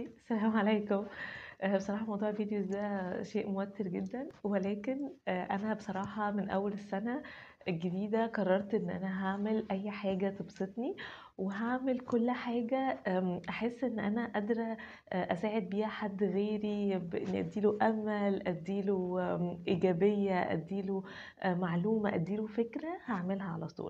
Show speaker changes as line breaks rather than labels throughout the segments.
السلام عليكم آآ بصراحة موضوع الفيديوز ده شيء موتِّر جدًا، ولكن آآ أنا بصراحة من أول السنة الجديدة قررت إن أنا هاعمل أي حاجة تبسطني، وهاعمل كل حاجة آمم أحس إن أنا قادرة أ أساعد بيها حد غيري بإني أدّي له أمل، أدّي له آمم إيجابية، أدّي له آآ معلومة، أدّي له فكرة هاعملها على طول.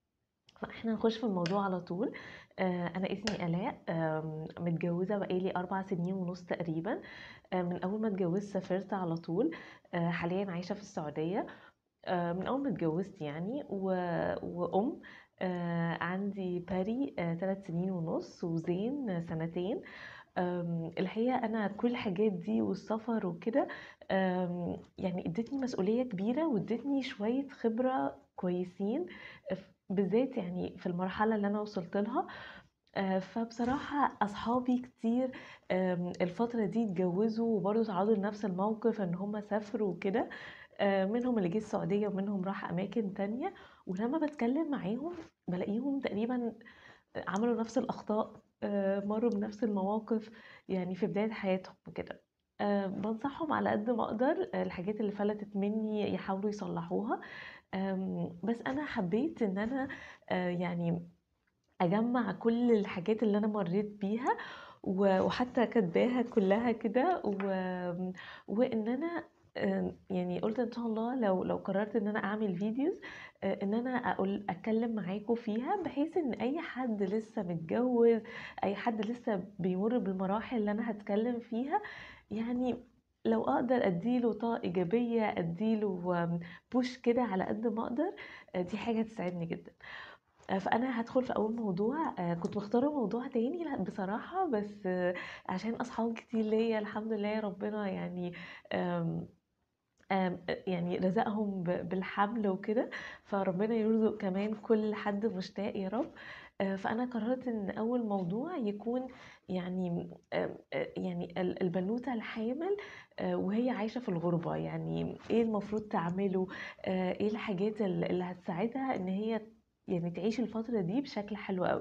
فإحنا نخش في الموضوع على طول، آآ أنا اسمي آلاء آمم متجوزة بقى لي 4 سنين ونُص تقريبًا، آآ من أول ما اتجوزت سافرت على طول، آآ حاليًا عايشة في السعودية، آآ من أول ما اتجوزت يعني و وأم، آآ عندي باري آآ 3 سنين ونُص، وزين سنتين. آمم الحقيقة أنا كل الحاجات دي والسفر وكده آمم يعني ادّتني مسؤولية كبيرة، وادّتني شوية خبرة كويسين ف بالذات يعني في المرحلة اللي أنا وصلت لها، آآ فبصراحة أصحابي كتير آمم الفترة دي اتجوزوا وبرضه اتعرضوا لنفس الموقف إن هُم سافروا وكده، آآ منهم اللي جه السعودية ومنهم راح أماكن تانية، ولمّا باتكلم معاهم بالاقيهم تقريبًا عملوا نفس الأخطاء، آآ مرّوا بنفس المواقف يعني في بداية حياتهم وكده. آآ بانصحهم على قد ما أقدر الحاجات اللي فلتت منّي يحاولوا يصلحوها، آمم بس أنا حبيت إن أنا آآ يعني أجمّع كل الحاجات اللي أنا مرّيت بيها و وحتى كاتباها كلّها كده وآمم وإن أنا آآ يعني قُلت إن شاء الله لو لو قررت إن أنا أعمل فيديوز آآ إن أنا أقول أتكلم معاكم فيها، بحيث إن أي حد لسه متجوز، أي حد لسه بيمُر بالمراحل اللي أنا هاتكلم فيها، يعني لو أقدر أدّي له طاقة إيجابية، أدّي له push كده على قد ما أقدر، آآ دي حاجة تسعدني جدًا. آآ فأنا هادخل في أول موضوع، آآ كنت مختارة موضوع تاني لأ بصراحة، بس عشان أصحاب كتير ليّا الحمد لله ربنا يعني آمم آمم أ يعني رزقهم ب بالحمل وكده، فربنا يرزق كمان كل حد مشتاق يا رب. آآ فأنا قررت إن أول موضوع يكون يعني آمم أ يعني ال البنوتة الحامل آآ وهي عايشة في الغُربة، يعني إيه المفروض تعمله، آآ إيه الحاجات ال اللي هتساعدها إن هي يعني تعيش الفترة دي بشكل حلو أوي.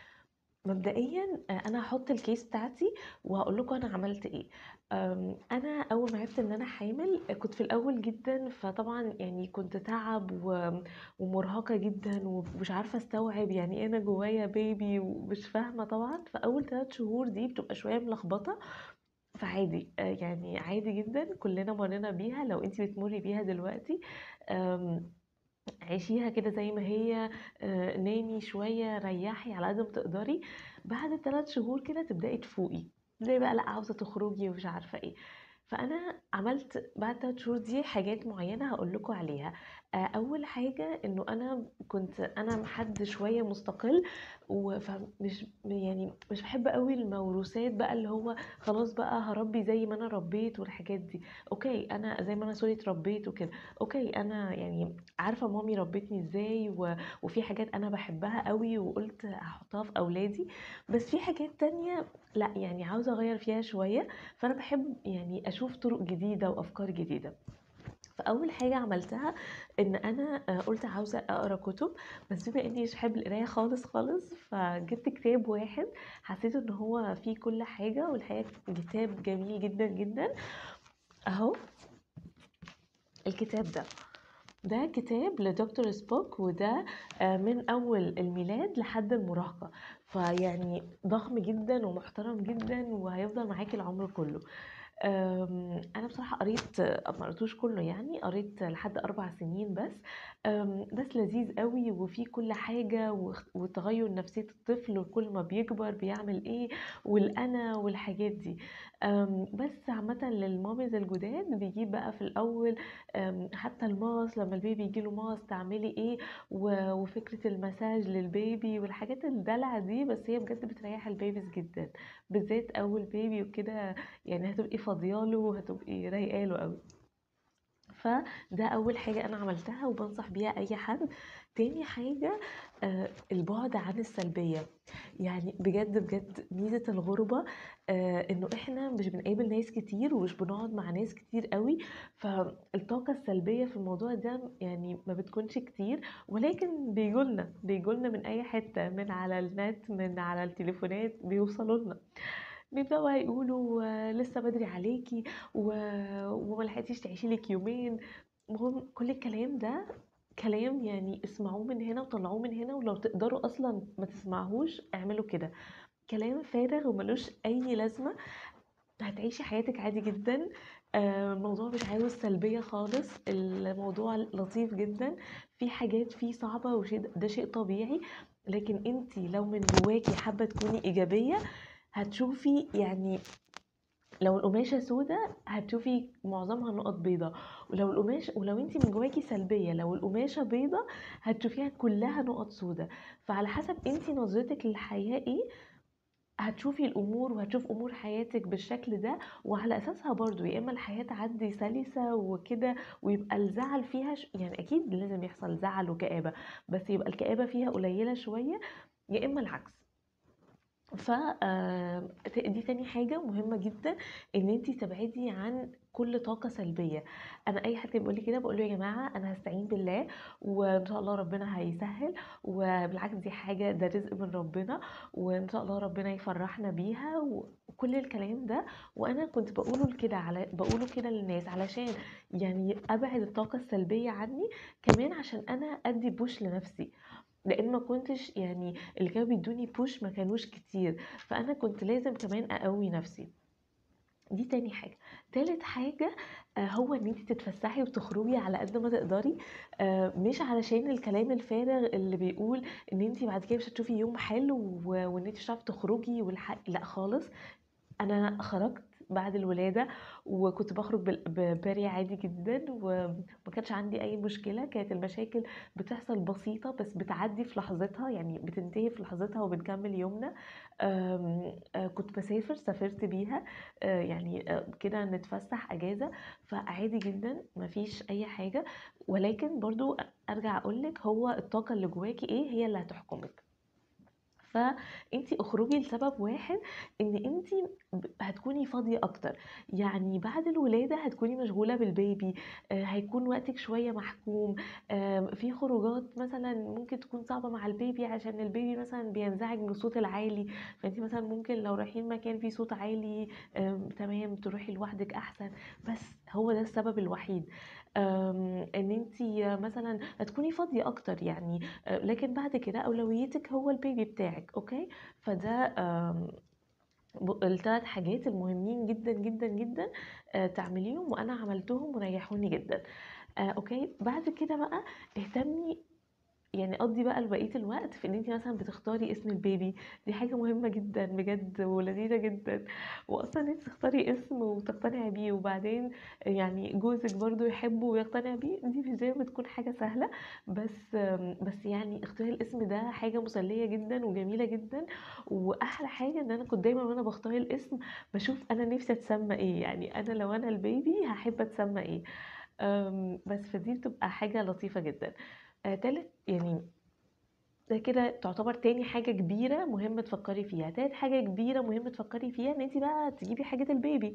مبدئيًا أ أنا هاحط الcase بتاعتي وهاقول لكم أنا عملت إيه. آمم أنا أول ما عرفت إن أنا حامل كنت في الأول جدًا، فطبعًا يعني كنت تعب و ومُرهقة جدًا ومش عارفة أستوعب يعني إيه أنا جوايا baby ومش فاهمة طبعًا، فأول 3 شهور دي بتبقى شوية ملخبطة، فعادي آآ يعني عادي جدًا كلنا مرّينا بيها، لو أنتِ بتمُرّي بيها دلوقتي آمم عيشيها كده زي ما هي، آآ نامي شوية، ريّحي على قد ما تقدري، بعد ال3 شهور كده تبدئي تفوقي، تبدئي بقى لأ عاوزة تخرجي ومش عارفة إيه. فأنا عملت بعد 3 شهور دي حاجات معيّنة هاقول لكم عليها. أ أول حاجة إنه أنا كنت أنا حد شوية مستقل و فمش يعني مش باحب أوي الموروثات بقى اللي هو خلاص بقى هاربّي زي ما أنا ربيت والحاجات دي. أوكي أنا زي ما أنا sorry اتربيت وكده، أوكي أنا يعني عارفة مامي ربّتني إزاي و وفي حاجات أنا باحبها أوي وقُلت هاحطها في أولادي، بس في حاجات تانية لأ، يعني عاوزة أغيّر فيها شوية، فأنا باحب يعني أشوف طُرق جديدة وأفكار جديدة. فأول حاجة عملتها إن أنا أ قُلت عاوزة أقرا كُتب، بس بما إني مش باحب القراية خالص، خالص، فجِبت كتاب واحد حسيت إن هو فيه كل حاجة والحقيقة كتاب جميل جدًا، جدًا. أهو. الكتاب ده. ده كتاب لدكتور سبوك وده آآ من أول الميلاد لحد المراهقة، فيعني ضخم جدًا ومحترم جدًا وهيفضل معاكِ العمر كُلّه. آمم أنا بصراحة قريت ما قريتوش كُلّه يعني، قريت لحد 4 سنين بس، آمم بس لذيذ أوي وفيه كل حاجة واخ وتغيُّر نفسية الطفل وكل ما بيكبر بيعمل إيه والأنا والحاجات دي. آمم بس عامةً للماميز الجداد بيجيب بقى في الأول آمم حتى المَغَص لمّا البيبي ييجي له مَغَص تعملي إيه و وفكرة المساج للبيبي والحاجات الدلع دي، بس هي بجد بتريّح البيبيز جدًا، بالذات أول بيبي وكده يعني هتبقي فاضية له وهتبقي رايقة له أوي. فده أول حاجة أنا عملتها وبانصح بيها أي حد. تاني حاجة آآ البُعد عن السلبية. يعني بجد، بجد ميزة الغُربة آآ إنه إحنا مش بنقابل ناس كتير ومش بنقعد مع ناس كتير أوي، فالطاقة السلبية في الموضوع ده يعني ما بتكونش كتير، ولكن بييجوا لنا، بييجوا لنا من أي حتة، من على النت، من على التليفونات، بيوصلوا لنا. بيبدأوا بقى يقولوا آه، لسه بدري عليكِ و وما لحقتيش تعيشي لِك يومين، وهم كل الكلام ده كلام يعني اسمعوه من هنا وطلّعوه من هنا، ولو تقدروا أصلًا ما تسمعوهوش اعملوا كده، كلام فارغ وما لوش أي لازمة، هتعيشي حياتِك عادي جدًا، آآ الموضوع مش عاوز سلبية خالص، الموضوع لطيف جدًا، في حاجات فيه صعبة وشي ده شيء طبيعي، لكن أنتِ لو من جواكِ حابة تكوني إيجابية، هتشوفي يعني لو القماشة سودا هتشوفي معظمها نقط بيضا، ولو القماش ولو أنتِ من جواكِ سلبية لو القماشة بيضا هتشوفيها كلّها نقط سودا، فعلى حسب أنتِ نظرتِك للحياة إيه، هتشوفي الأمور وهتشوف أمور حياتِك بالشكل ده، وعلى أساسها برضه يا إما الحياة تعدّي سلسة وكده ويبقى الزعل فيها ش يعني أكيد لازم يحصل زعل وكآبة، بس يبقى الكآبة فيها قليلة شوية، يا إما العكس. ف آآ ت دي تاني حاجة مهمة جدًا، إن أنتِ تبعدي عن كل طاقة سلبية، أنا أي حد بيقول لي كده باقول له: "يا جماعة أنا هاستعين بالله وإن شاء الله ربنا هيسهّل، وبالعكس دي حاجة ده رزق من ربنا، وإن شاء الله ربنا يفرّحنا بيها." وكل الكلام ده، وأنا كنت باقوله لكده على باقوله كده للناس علشان يعني أبعد الطاقة السلبية عني، كمان عشان أنا أدّي push لنفسي، لإن ما كنتش يعني اللي كانوا بيدّوني push ما كانوش كتير، فأنا كنت لازم كمان أقوّي نفسي. دي تاني حاجة، تالت حاجة آآ هو إن أنتِ تتفسّحي وتخرجي على قد ما تقدري، آآ مش علشان الكلام الفارغ اللي بيقول إن أنتِ بعد كده مش هتشوفي يوم حلو و وإن أنتِ مش هتعرفي تخرجي والح لأ خالص، أنا خرجت بعد الولادة وكنت باخرج بال بباري عادي جدًا وما كانش عندي أي مشكلة، كانت المشاكل بتحصل بسيطة بس بتعدّي في لحظتها، يعني بتنتهي في لحظتها وبنكمّل يومنا. آمم آآ كنت باسافر، سافرت بيها آآ يعني آآ كده نتفسّح أجازة، فعادي جدًا ما فيش أي حاجة، ولكن برضه أ أرجع أقول لِك هو الطاقة اللي جواكِ إيه هي اللي هتحكمِك. فأنتِ اخرجي لسبب واحد إن أنتِ ب هتكوني فاضية أكتر، يعني بعد الولادة هتكوني مشغولة بالBaby آآ هيكون وقتِك شوية محكوم، آآ في خروجات مثلًا ممكن تكون صعبة مع الBaby عشان الBaby مثلًا بينزعج من الصوت العالي، فأنتِ مثلًا ممكن لو رايحين مكان فيه صوت عالي آمم تمام تروحي لوحدِك أحسن، بس هو ده السبب الوحيد، آمم إن أنتِ مثلًا هتكوني فاضية أكتر يعني، آآ لكن بعد كده أولويتِك هو الBaby بتاعِك أوكي، فده آمم ب ال3 حاجات المهمين جدًا، جدًا، جدًا آآ تعمليهم وأنا عملتهم وريحوني جدًا، آآ أوكي، بعد كده بقى اهتمي يعني قضّي بقى لبقية الوقت في إن أنتِ مثلًا بتختاري اسم الBaby دي حاجة مهمة جدًا بجد ولذيذة جدًا، وأصلًا إن أنتِ تختاري اسم وتقتنعي بيه وبعدين يعني جوزِك برضه يحبه ويقتنع بيه، دي مش دايمًا بتكون حاجة سهلة، بس آمم بس يعني اختيار الاسم ده حاجة مسلية جدًا وجميلة جدًا، وأحلى حاجة إن أنا كنت دايمًا وأنا باختار الاسم باشوف أنا نفسي أتسمى إيه، يعني أنا لو أنا الBaby هاحب أتسمى إيه، آمم بس فدي بتبقى حاجة لطيفة جدًا. آآ تالت يعني ده كده تعتبر تاني حاجة كبيرة مهم تفكّري فيها، تالت حاجة كبيرة مهم تفكّري فيها إن أنتِ بقى تجيبي حاجة الBaby.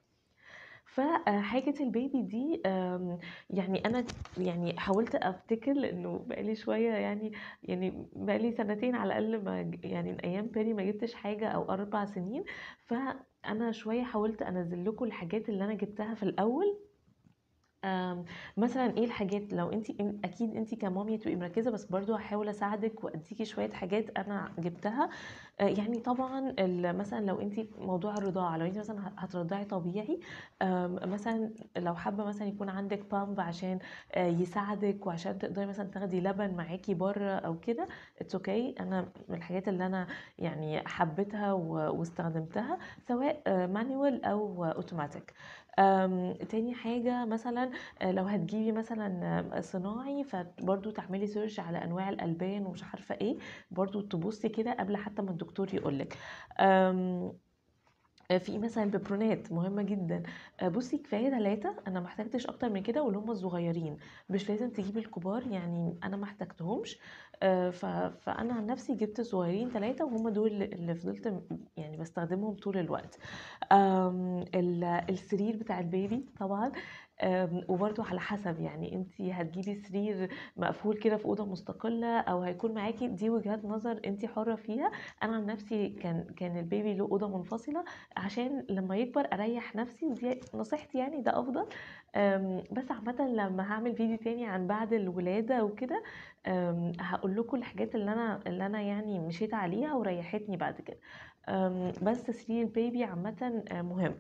ف آآ حاجة الBaby دي آمم يعني أنا يعني حاولت أفتكر لإنه بقى لي شوية يعني يعني بقى لي سنتين على الأقل ما ج يعني من أيام بيري ما جبتش حاجة أو 4 سنين، فأنا شوية حاولت أنزّل لكم الحاجات اللي أنا جبتها في الأول. آمم مثلًا إيه الحاجات لو أنتِ إن أكيد أنتِ كmummy تبقي مركّزة بس برضه هاحاول أساعدِك وأدّيكِ شوية حاجات أنا جبتها، آآ يعني طبعًا ال مثلًا لو أنتِ موضوع الرضاعة، لو أنتِ مثلًا ه هترضعي طبيعي، آمم مثلًا لو حابة مثلًا يكون عندِك pump عشان آآ يساعدِك وعشان تقدري مثلًا تاخدي لبن معاكِ برّه أو كده it's okay أنا من الحاجات اللي أنا يعني حبيتها و واستخدمتها سواء manual أو automatic. آمم تاني حاجة مثلًا آآ لو هتجيبي مثلًا صناعي فبرضه تعملي search على أنواع الألبان ومش عارفة إيه، برضه تبُصّي كده قبل حتى ما الدكتور يقول لِك. آمم آآ في مثلًا بيبرونات مهمة جدًا، آآ بُصّي كفاية 3 أنا ما احتجتش أكتر من كده واللي هُم الصغيرين، مش لازم تجيبي الكبار يعني أنا ما احتجتهمش، آآ ف فأنا عن نفسي جبت الصغيرين 3 وهُم دول اللي فضلت م يعني باستخدمهم طول الوقت. آمم ال السرير بتاع الBaby طبعًا آمم، وبرضه على حسب يعني أنتِ هتجيبي سرير مقفول كده في أوضة مستقلة أو هيكون معاكِ دي وجهات نظر أنتِ حرة فيها، أنا عن نفسي كان كان البيبي له أوضة منفصلة عشان لمّا يكبر أريّح نفسي ودي نصيحتي يعني ده أفضل، آمم، بس عامةً لمّا هاعمل فيديو تاني عن بعد الولادة وكده، آمم، هاقول لكم الحاجات اللي أنا اللي أنا يعني مشيت عليها وريحتني بعد كده، آمم، بس سرير البيبي عامةً آآ مهم.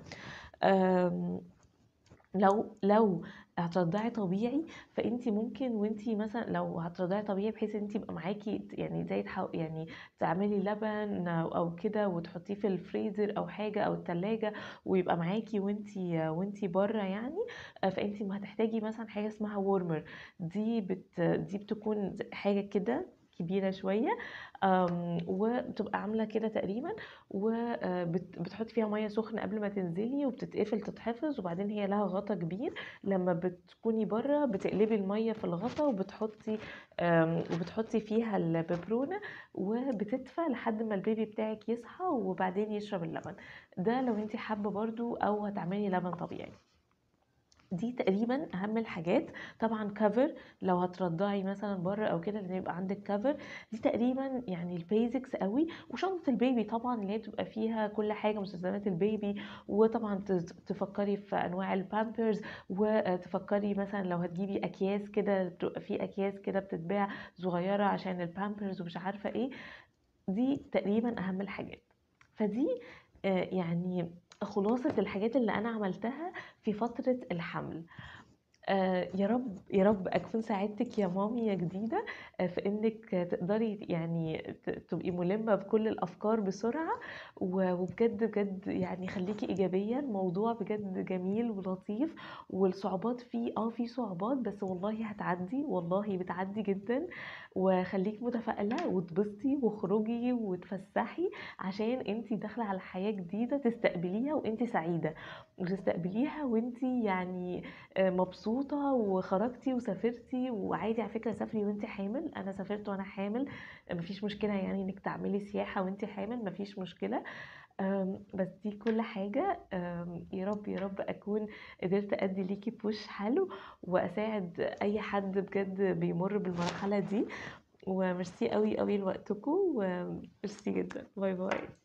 آمم، لو لو هترضعي طبيعي فأنتِ ممكن وأنتِ مثلًا لو هترضعي طبيعي بحيث إن أنتِ يبقى معاكِ ت يعني زي تح يعني تعملي لبن أو أو كده وتحطيه في الفريزر أو حاجة أو التلاجة ويبقى معاكِ وأنتِ وأنتِ برّه يعني، آآ فأنتِ ما هتحتاجي مثلًا حاجة اسمها warmer دي بت دي بتكون ز حاجة كده كبيرة شوية، آمم، وبتبقى عاملة كده تقريبًا و آآ بت بتحطي فيها مَيّة سخنة قبل ما تنزلي وبتتقفل تتحفظ وبعدين هي لها غطا كبير، لمّا بتكوني برّه بتقلبي المَيّة في الغطا وبتحطي آمم، وبتحطي فيها الببرونة وبتدفى لحد ما البيبي بتاعِك يصحى وبعدين يشرب اللبن، ده لو أنتِ حابة برضه أو هتعملي لبن طبيعي. دي تقريبًا أهم الحاجات، طبعًا cover لو هترضعي مثلًا برّه أو كده لازم يبقى عندِك cover دي تقريبًا يعني الbasics أوي، وشنطة البيبي طبعًا اللي هي بتبقى فيها كل حاجة مستلزمات البيبي، وطبعًا ت تفكّري في أنواع الpampers وتفكّري مثلًا لو هتجيبي أكياس كده بتبقى في أكياس كده بتتباع صغيّرة عشان الpampers ومش عارفة إيه، دي تقريبًا أهم الحاجات. فدي آآ يعني خلاصة الحاجات اللي أنا عملتها في فترة الحمل. آآ يا رب يا رب أكون ساعدتِك يا مامي يا جديدة آآ في إنِّك تقدري يعني ت تبقي مُلِمة بكل الأفكار بسرعة، و وبجد بجد يعني خليكِ إيجابية، الموضوع بجد جميل ولطيف، والصعوبات فيه آه في صعوبات بس والله هتعدّي، والله بتعدّي جدًا، وخليكِ متفائلة واتبسطي واخرجي واتفسحي، عشان أنتِ داخلة على حياة جديدة تستقبليها وأنتِ سعيدة، وتستقبليها وأنتِ يعني آآ مبسوطة وخرجتِ وسافرتِ وعادي على فكرة سافري وأنتِ حامل، أنا سافرت وأنا حامل، ما فيش مشكلة يعني إنِّك تعملي سياحة وأنتِ حامل ما فيش مشكلة، آمم، بس دي كل حاجة، آمم، يا رب يا رب أكون قدرت أدّي ليكِ push حلو، وأساعد أي حد بجد بيمُر بالمرحلة دي، وميرسي أوي، أوي لوقتكم، وميرسي جدًا، باي باي.